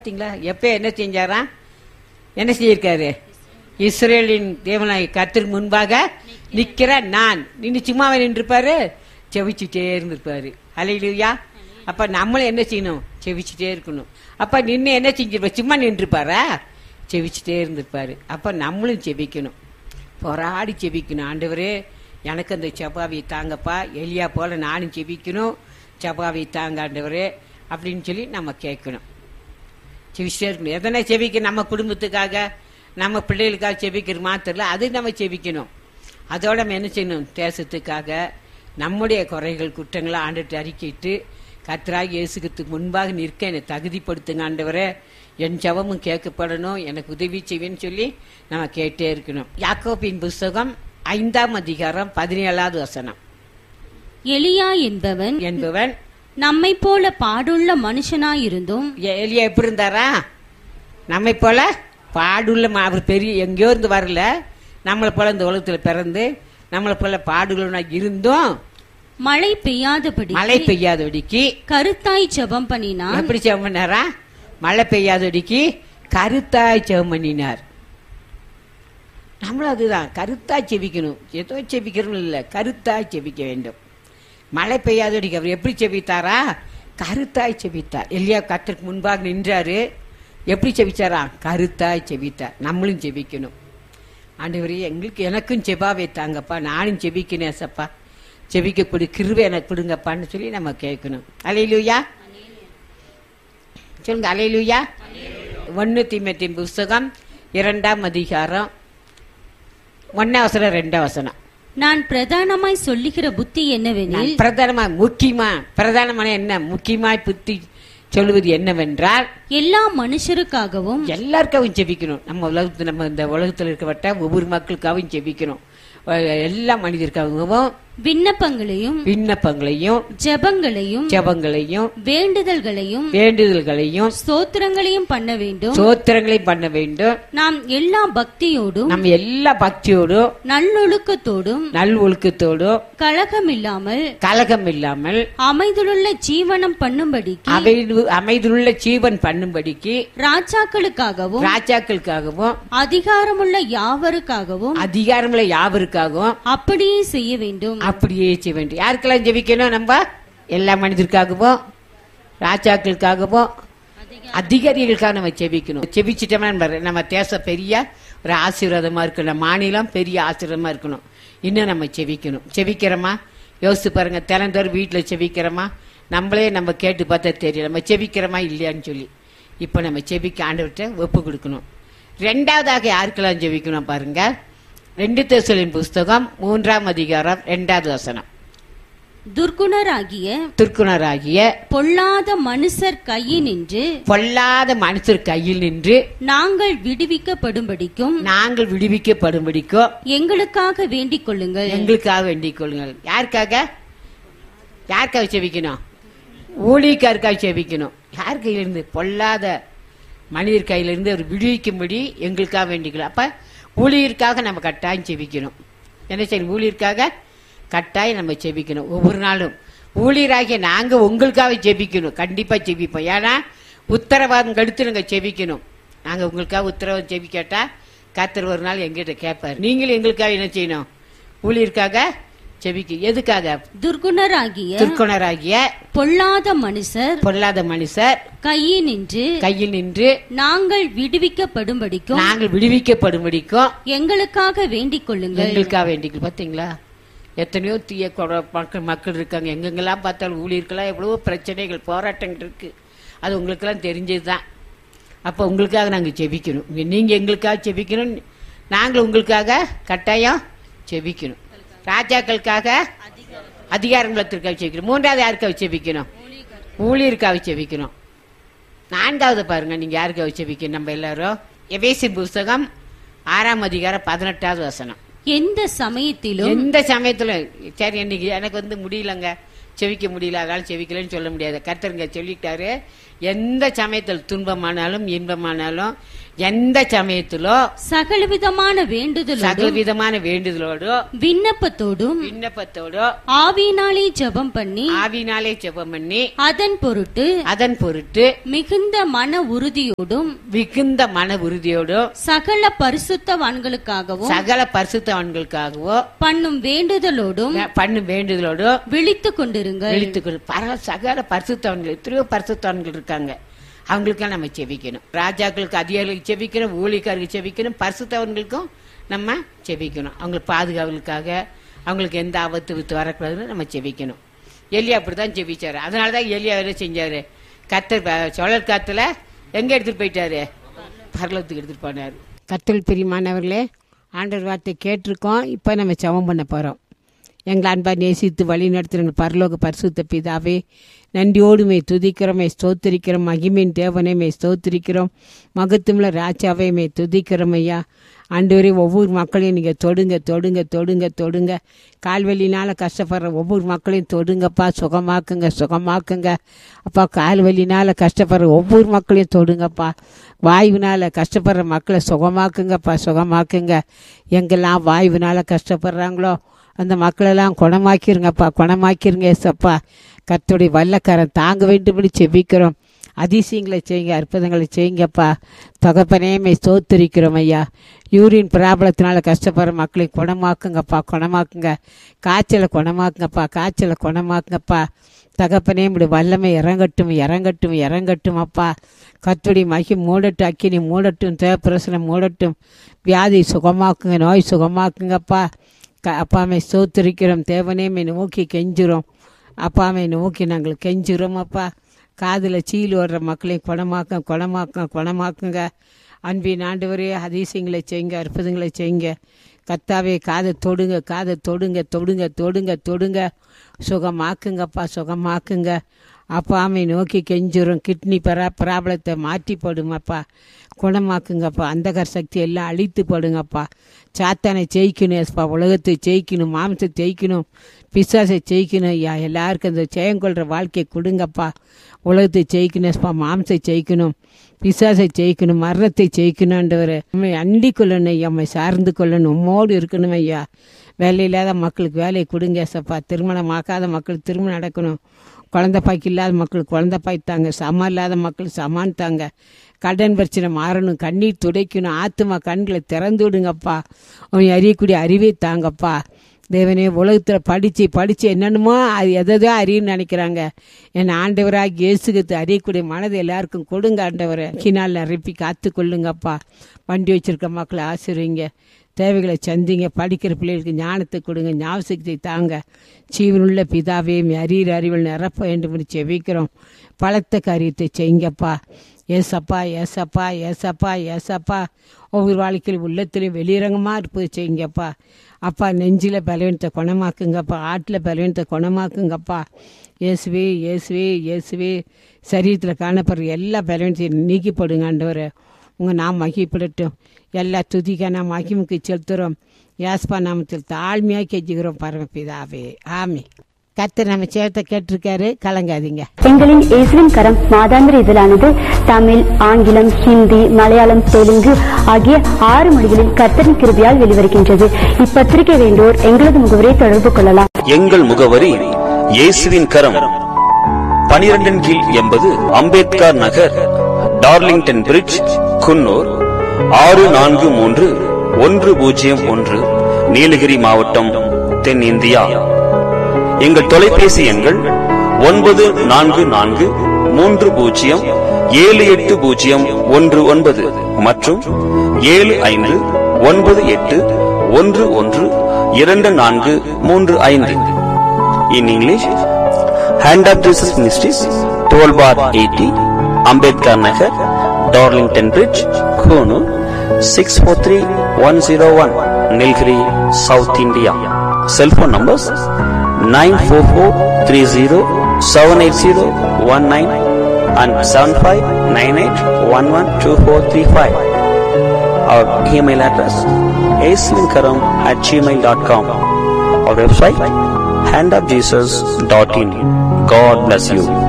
பாத்தீங்களா எப்ப என்ன செஞ்சாராம் என்ன செஞ்சிருக்காரு இஸ்ரேலின் தேவனாய் கத்திற்கு முன்பாக நிக்கிற நான் நின்று சும்மாவே நின்றுப்பாரு செவிச்சுட்டே இருந்திருப்பாரு அலையிலுயா அப்ப நம்மளும் என்ன செய்யணும் செவிச்சுட்டே இருக்கணும் அப்ப நின்று என்ன செஞ்சிருப்பா சும்மா நின்றுப்பாரா செவிச்சுட்டே இருந்திருப்பாரு அப்ப நம்மளும் செபிக்கணும் போராடி செபிக்கணும் ஆண்டவரே எனக்கு அந்த செபாவை தாங்கப்பா எலியா போல நானும் செபிக்கணும் செபாவை தாங்க ஆண்டவரே அப்படின்னு சொல்லி நம்ம கேட்கணும் செவிச்சிட்டே இருக்கணும் எதனா செவிக்க நம்ம குடும்பத்துக்காக நம்ம பிள்ளைகளுக்காக செபிக்கிற மாத்திரல அது நம்ம செபிக்கணும் அதோட நம்ம என்ன செய்யணும் தேசத்துக்காக நம்முடைய குறைகள் குற்றங்களை ஆண்டுட்டு அறிக்கிட்டு கத்தராகி இயேசுக்கு முன்பாக நிற்க என்னை தகுதிப்படுத்துங்க ஆண்டவரே என் ஜெபமும் கேட்கப்படணும் எனக்கு உதவி செய்வேன்னு சொல்லி நம்ம கேட்டே இருக்கணும் யாக்கோபின் புஸ்தகம் ஐந்தாம் அதிகாரம் பதினேழாவது வசனம் எலியா என்பவன் என்பவன் நம்மை போல பாடுள்ள மனுஷனாயிருந்தும் எ- எலியா எப்படி இருந்தாரா நம்மை போல பாடுள்ள ம- அவர் பெரிய எங்கேயோ இருந்து வரல நம்மளை போல இந்த உலகத்துல பிறந்து நம்மளை போல பாடுள்ள இருந்தும் மழை பெய்யாதபடி மழை பெய்யாதபடிக்கு கருத்தாய் ஜெபம் பண்ணினான் எப்படி ஜெபம் பண்ணாரா மழை பெய்யாதபடிக்கு கருத்தாய் ஜெபம் பண்ணினார் நம்மளும் அதுதான் கருத்தாய் செபிக்கணும் ஏதோ செபிக்கிறோம் இல்ல கருத்தாய் செபிக்க வேண்டும் மழை பெய்யாதபடிக்கு அவர் எப்படி செபித்தாரா கருத்தாய் செபித்தார் எல்லையா கத்திற்கு முன்பாக நின்றாரு எப்படி செபிச்சாரா கருத்தாய் செபித்தார் நம்மளும் செபிக்கணும் ஆண்டவரே எங்களுக்கு எனக்கும் செபாவை தாங்கப்பா நானும் செபிக்கணும் ஏசப்பா செபிக்கக்கூடிய கிருவை எனக்கு கொடுங்கப்பான்னு சொல்லி நம்ம கேட்கணும் அலையிலுயா சொல்லுங்க அலையிலுயா ஒன்னு தீமத்தின் புஸ்தகம் இரண்டாம் அதிகாரம் ஒன்னாம் வசனம் ரெண்டாம் வசனம் நான் பிரதானமாய் சொல்லுகிற புத்தி என்னவெனில் நான் பிரதானமா முக்கியமா பிரதானமான என்ன முக்கியமாய் புத்தி சொல்லுவது என்னவென்றால் எல்லா மனுஷருக்காகவும் எல்லாருக்காகவும் ஜெபிக்கணும் நம்ம உலகத்து நம்ம இந்த உலகத்தில் இருக்கப்பட்ட ஒவ்வொரு மக்களுக்காகவும் ஜெபிக்கணும் அஹ் எல்லா மனிதருக்காகவும் விண்ணப்பங்களையும் விண்ணப்பங்களையும் ஜெபங்களையும் ஜெபங்களையும் வேண்டுதல்களையும் வேண்டுதல்களையும் ஸ்தோத்திரங்களையும் பண்ண வேண்டும் சோத்திரங்களையும் பண்ண வேண்டும் நாம் எல்லா பக்தியோடும் நம்ம எல்லா பக்தியோடும் நல்லொழுக்கத்தோடும் நல் ஒழுக்கத்தோடும் கலகமில்லாமல் கலகம் இல்லாமல் அமைதலுள்ள ஜீவனம் பண்ணும்படிக்கு அமைது அமைதியுள்ள ஜீவன் பண்ணும்படிக்கு ராஜாக்களுக்காகவும் ராஜாக்களுக்காகவும் அதிகாரமுள்ள யாவருக்காகவும் அதிகாரமுள்ள யாவருக்காகவும் அப்படியே செய்ய வேண்டும் அப்படியே செய்ய வேண்டும் யாருக்கெல்லாம் ஜெபிக்கணும் நம்ம எல்லா மனிதருக்காகவும் ராஜாக்களுக்காகவும் அதிகாரிகளுக்காக நம்ம ஜெபிக்கணும் ஜெபிச்சிட்டோம்னா நம்ம- நம்ம தேசம் பெரிய ஒரு ஆசீர்வாதமா இருக்கணும் நம்ம மாநிலம் பெரிய ஆசீர்வாதமா இருக்கணும் இன்னும் நம்ம ஜெபிக்கணும் ஜெபிக்கிறோமா யோசிச்சு பாருங்க தினந்தோறும் வீட்டில் ஜெபிக்கிறோமா நம்மளே நம்ம கேட்டு பார்த்தா தெரியும் நம்ம ஜெபிக்கிறோமா இல்லையான்னு சொல்லி இப்போ நம்ம ஜெபிக்க ஆண்டவர்கிட்ட ஒப்பு கொடுக்கணும் ரெண்டாவதாக யாருக்கெல்லாம் ஜெபிக்கணும் பாருங்க ரெண்டு தேசலின் புஸ்தகம் மூன்றாம் அதிகாரம் ரெண்டாவது வசனம் துர்க்குணராகிய திருக்குணராகிய பொல்லாத மனுஷர் கையினின்று பொல்லாத மனுஷர் கையில் நின்று நாங்கள் விடுவிக்கப்படும்படிக்கும் நாங்கள் விடுவிக்கப்படும்படிக்கோ எங்களுக்காக வேண்டிக் கொள்ளுங்கள் எங்களுக்காக வேண்டிக் கொள்ளுங்கள் யாருக்காக யாருக்காக செபிக்கணும் ஊழியக்காருக்காக செபிக்கணும் யார் கையிலிருந்து பொல்லாத மனிதர் கையிலிருந்து அவர் விடுவிக்கும்படி எங்களுக்காக வேண்டிக்கலாம் அப்ப ஊழியருக்காக நம்ம கட்டாயம் செபிக்கணும் என்ன செய்யணும் ஊழியருக்காக கட்டாயம் நம்ம செபிக்கணும் ஒவ்வொரு நாளும் ஊழியராகிய நாங்க உங்களுக்காக ஜெபிக்கணும் கண்டிப்பா ஜெபிப்போம் ஏன்னா உத்தரவாதம் கடுத்து நாங்க ஜெபிக்கணும் நாங்க உங்களுக்காக உத்தரவாதம் ஜெபிக்காட்டா கத்தர் ஒரு நாள் எங்கிட்ட கேட்பாரு நீங்களும் எங்களுக்காக என்ன செய்யணும் ஊழியருக்காக ஜெபிக்க எதுக்காக துர்க்குணராகிய துர்க்குணராகிய பொல்லாத மனுஷர் பொல்லாத மனுஷர் கையினின்று கையில் நின்று நாங்கள் விடுவிக்கப்படும்படிக்கும் நாங்கள் விடுவிக்கப்படும்படிக்கும் எங்களுக்காக வேண்டிக் கொள்ளுங்கள் எங்களுக்காக வேண்டிக்கு பாத்தீங்களா எத்தனையோ தீய கொட- மக்கள் மக்கள் இருக்காங்க எங்கெங்கெல்லாம் பார்த்தாலும் ஊழியர்களாம் எவ்வளவோ பிரச்சனைகள் போராட்டங்கள் இருக்கு அது உங்களுக்கெல்லாம் தெரிஞ்சதுதான் அப்போ உங்களுக்காக நாங்கள் ஜெபிக்கணும் நீங்க எங்களுக்காக ஜெபிக்கணும் நாங்கள் உங்களுக்காக கட்டாயம் ஜெபிக்கணும் ராஜாக்களுக்காக அதிகாரங்களுக்காக ஜெபிக்கணும் மூன்றாவது யாருக்காக ஜெபிக்கணும் ஊழியருக்காக ஜெபிக்கணும் நான்காவது பாருங்க நீங்க யாருக்காக ஜெபிக்கணும் நம்ம எல்லாரும் எவேசி புஸ்தகம் ஆறாம் அதிகாரம் பதினெட்டாவது வசனம் எந்த சமயத்திலும் எந்த சமயத்துல சரி இன்னைக்கு எனக்கு வந்து முடியலங்க செவிக்க முடியல அதனால செவிக்கலன்னு சொல்ல முடியாது கர்த்தருங்க சொல்லிட்டாரு எந்த சமயத்தில் துன்பமானாலும் இன்பமானாலும் எந்த சமயத்திலோ சகலவிதமான வேண்டுதலோடும் சகல விதமான வேண்டுதலோடோ விண்ணப்பத்தோடும் விண்ணப்பத்தோடோ ஆவியினாலே ஜெபம் பண்ணி ஆவினாலே ஜெபம் பண்ணி அதன் பொருட்டு அதன் பொருட்டு மிகுந்த மன உறுதியோடும் மிகுந்த மன உறுதியோடும் சகல பரிசுத்தவான்களுக்காகவும் சகல பரிசுத்தவான்களுக்காகவோ பண்ணும் வேண்டுதலோடும் பண்ணும் வேண்டுதலோடும் விழித்துக் கொண்டிருங்கள் விழித்துக்கொள் பரவ சகல பரிசுத்தவன்கள் எத்தனையோ பரிசுத்தவன்கள் இருக்காங்க அவங்களுக்கெல்லாம் நம்ம செபிக்கணும் ராஜாக்களுக்கு அதிகாரிகளுக்கு செபிக்கணும் ஊழிக்காரருக்கு செபிக்கணும் பரிசுத்தவன்களுக்கும் நம்ம செபிக்கணும் அவங்களுக்கு பாதுகாவலுக்காக அவங்களுக்கு எந்த ஆபத்து வித்து வரக்கூடாதுன்னு நம்ம செபிக்கணும் எலியா அப்படிதான் செபிச்சாரு அதனால தான் எலியா என்ன செஞ்சாரு கத்தர் சுழல் காத்துல எங்க எடுத்துட்டு போயிட்டாரு பரலத்துக்கு எடுத்துட்டு போனாரு கத்தல் பிரிமானவர்களே ஆண்டவர் வார்த்தை கேட்டிருக்கோம் இப்போ நம்ம ஜெபம் பண்ண போறோம் எங்கள் அன்பா நேசித்து வழி நடத்துகிற பரலோக பரிசுத்த பிதாவே நன்றியோடு மே துதிக்கிறோம் மே ஸ்தோத்திரிக்கிறோம் மகிமின் தேவனை மே ஸ்தோத்திரிக்கிறோம் மகத்துவமுள்ள ராஜாவை மே துதிக்கிறோம் ஐயா ஆண்டவரே ஒவ்வொரு மக்களையும் நீங்கள் தொடுங்க தொடுங்க தொடுங்க தொடுங்க கால்வலினால கஷ்டப்படுற ஒவ்வொரு மக்களையும் தொடுங்கப்பா சுகமாக்குங்க சுகமாக்குங்க அப்பா கால்வலினால கஷ்டப்படுற ஒவ்வொரு மக்களையும் தொடுங்கப்பா வாயுவினால கஷ்டப்படுற மக்களை சுகமாக்குங்கப்பா சுகமாக்குங்க எங்கெல்லாம் வாயுவினால கஷ்டப்படுறாங்களோ அந்த மக்களெல்லாம் குணமாக்கிருங்கப்பா குணமாக்கிருங்க ஏசப்பா கர்த்தருடைய வல்லக்காரன் தாங்க வேண்டும்படி செபிக்கிறோம் அதிசயங்களை செய்யுங்க அற்புதங்களை செய்யுங்கப்பா தகப்பனேமை ஸ்தோத்திரிக்கிறோம் ஐயா யூரின் பிராபலத்தினால கஷ்டப்படுற மக்களை குணமாக்குங்கப்பா குணமாக்குங்க காய்ச்சலை குணமாக்குங்கப்பா காய்ச்சலை குணமாக்குங்கப்பா தகப்பனே இப்படி வல்லமை இறங்கட்டும் இறங்கட்டும் இறங்கட்டும் அப்பா கத்துடி மகி மூடட்டும் அக்கினி மூடட்டும் தேவப்பிரசனம் மூடட்டும் வியாதி சுகமாக்குங்க நோய் சுகமாக்குங்கப்பா க அப்பாமை ஸ்தோத்திரிக்கிறோம் தேவனேமை நோக்கி கெஞ்சுறோம் அப்பாமை நோக்கி நாங்கள் கெஞ்சுறோம் அப்பா காதில் சீல் ஓடுற மக்களை குணமாக்க குணமாக்க குணமாக்குங்க அன்பின் ஆண்டவரே அதிசயங்களை செய்யுங்க அற்புதங்களை செய்யுங்க கத்தாவே காதை தொடுங்க காதை தொடுங்க தொடுங்க தொடுங்க தொடுங்க சுகமாக்குங்கப்பா சுகமாக்குங்க அப்பாமை நோக்கி கெஞ்சுறோம் கிட்னி பரா பிராபலத்தை மாற்றி போடுங்கப்பா குணமாக்குங்கப்பா அந்தகர் சக்தி எல்லாம் அழித்து போடுங்கப்பா சாத்தானை ஜெயிக்கணும் எஸ்பா உலகத்தை ஜெயிக்கணும் மாம்சத்தை ஜெயிக்கணும் பிசாசை ஜெயிக்கணும் ஐயா எல்லாருக்கும் அந்த ஜெயங்கொள்கிற வாழ்க்கையை கொடுங்கப்பா உலகத்தை ஜெயிக்கணும் எஸ்பா மாம்சை ஜெயிக்கணும் பிசாசை ஜெயிக்கணும் மரணத்தை ஜெயிக்கணுன்றவர் நம்மை அண்டி கொள்ளணும் ஐயா நம்மை சார்ந்து கொள்ளணும் உம்மோடு இருக்கணும் ஐயா வேலை இல்லாத மக்களுக்கு வேலையை கொடுங்க ஏசப்பா திருமணம் ஆக்காத மக்களுக்கு திருமணம் நடக்கணும் குழந்தை பாய்க்கு இல்லாத மக்களுக்கு குழந்தை பாய் தாங்க சமம் இல்லாத மக்களுக்கு சமான் தாங்க கடன் பிரச்சனை மாறணும் கண்ணீர் துடைக்கணும் ஆத்துமா கண்களை திறந்து விடுங்கப்பா அவன் அறியக்கூடிய அறிவை தாங்கப்பா தேவனே உலகத்தில் படித்து படித்து என்னென்னமோ அது எதோ அறியுன்னு நினைக்கிறாங்க என் ஆண்டவராக இயேசுகத்து அறியக்கூடிய மனதை எல்லாருக்கும் கொடுங்க ஆண்டவரை கினால் நிரப்பி காத்து கொள்ளுங்கப்பா வண்டி வச்சிருக்க மக்களை ஆசிரியங்க தேவைகளை சந்திங்க படிக்கிற பிள்ளைகளுக்கு ஞானத்தை கொடுங்க ஞாபகத்தை தாங்க ஜீவனுள்ள பிதாவே அறிகிற அறிவில் நிரப்ப வேண்டும் என்று செவிக்கிறோம் பலத்த காரியத்தை செய்யுங்கப்பா ஏசப்பா ஏசப்பா ஏசப்பா ஏசப்பா ஒவ்வொரு வாழ்க்கையில் உள்ளத்திலையும் வெளியரங்கமாக இருப்பது செய்யுங்கப்பா அப்பா நெஞ்சில் பலவீனத்தை குணமாக்குங்கப்பா ஆட்டில் பலவீனத்தை குணமாக்குங்கப்பா இயேசுவே இயேசுவே இயேசுவே சரீரத்தில் காணப்படுற எல்லா பலவீனத்தையும் நீக்கிப்படுங்க ஆண்டவரை உங்கள் நாம் மகிப்படட்டும் எல்லா துதிக்கான மகிமுக்கு செலுத்துகிறோம் யாஸ்பா நாமத்தில் தாழ்மையாக கெஞ்சுகிறோம் பரமபிதாவே ஆமே கர்த்தர் நம்ம சேர்த்த கேட்டிருக்காரு கலங்காதீங்க எங்களின் இயேசுவின் கரம் மாதாந்திர இதழானது தமிழ் ஆங்கிலம் ஹிந்தி மலையாளம் தெலுங்கு ஆகிய ஆறு மொழிகளில் கர்த்தரின் கிருபியால் வெளிவருகின்றது இப்பத்திரிகை வேண்டோர் எங்களது முகவரை தொடர்பு கொள்ளலாம் எங்கள் முகவரி இயேசுவின் கரம் பனிரெண்டின் கீழ் எண்பது அம்பேத்கர் நகர் டார்லிங்டன் பிரிட்ஜ் குன்னூர் ஆறு நான்கு மூன்று ஒன்று பூஜ்ஜியம் ஒன்று நீலகிரி மாவட்டம் தென்னிந்தியா எங்கள் தொலைபேசி எண்கள் ஒன்பது நான்கு நான்கு மூன்று பூஜ்ஜியம் ஏழு எட்டு பூஜ்ஜியம் ஒன்று ஒன்பது மற்றும் ஏழு ஐந்து ஒன்பது எட்டு ஒன்று ஒன்று இரண்டு நான்கு மூன்று ஐந்து in English hand of Jesus ministries twelve bar eighty Ambedkar Nagar Darlington bridge Coonoor six four three one zero one Nilgiri south India cellphone numbers nine four four three zero seven eight zero one nine and seven five nine eight one one two four three five our email address ஏஸ்லிங்கரம் at Gmail dot com our website handofjesus.in. God bless you.